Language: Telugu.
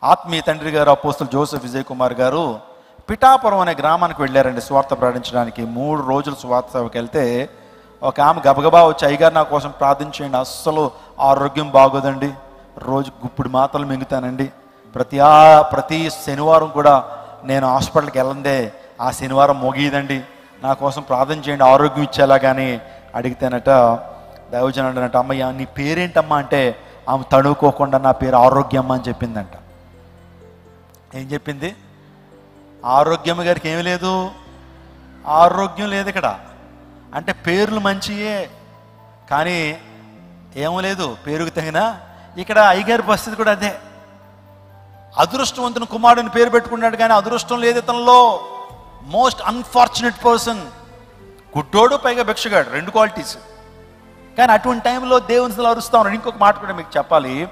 ఆత్మీయ తండ్రి గారు అపోస్తులు జోసెఫ్ విజయ్ కుమార్ గారు పిఠాపురం అనే గ్రామానికి వెళ్ళారండి స్వార్థ ప్రకటించడానికి మూడు రోజులు స్వార్థ సేవకి వెళ్తే ఒక ఆమె గబగబా వచ్చి అయ్యగారు నా కోసం ప్రార్థించేయండి అస్సలు ఆరోగ్యం బాగోదండి రోజు గుప్పుడు మాత్రలు మింగుతానండి ప్రతి ఆ ప్రతి శనివారం కూడా నేను హాస్పిటల్కి వెళ్ళందే ఆ శనివారం మొగియదండి నా కోసం ప్రార్థన చేయండి ఆరోగ్యం ఇచ్చేలా కానీ అడిగితేనట దైవజనం అంటేనట అమ్మయ్య నీ పేరేంటమ్మా అంటే ఆమె తడువుకోకుండా నా పేరు ఆరోగ్యమ్మ అని చెప్పిందంట ఏం చెప్పింది ఆరోగ్యమ్మ గారికి ఏమీ లేదు ఆరోగ్యం లేదు ఇక్కడ అంటే పేర్లు మంచియే కానీ ఏమో లేదు పేరుకు తగిన ఇక్కడ అయ్యగారి పరిస్థితి కూడా అదే అదృష్టవంతుని కుమారుడిని పేరు పెట్టుకున్నాడు కానీ అదృష్టం లేదు ఇతనిలో మోస్ట్ అన్ఫార్చునేట్ పర్సన్ గుడ్డోడు పైగా భిక్షగాడు రెండు క్వాలిటీస్ కానీ అటువంటి టైంలో దేవుని అరుస్తా ఉన్నాడు ఇంకొక మాట కూడా మీకు చెప్పాలి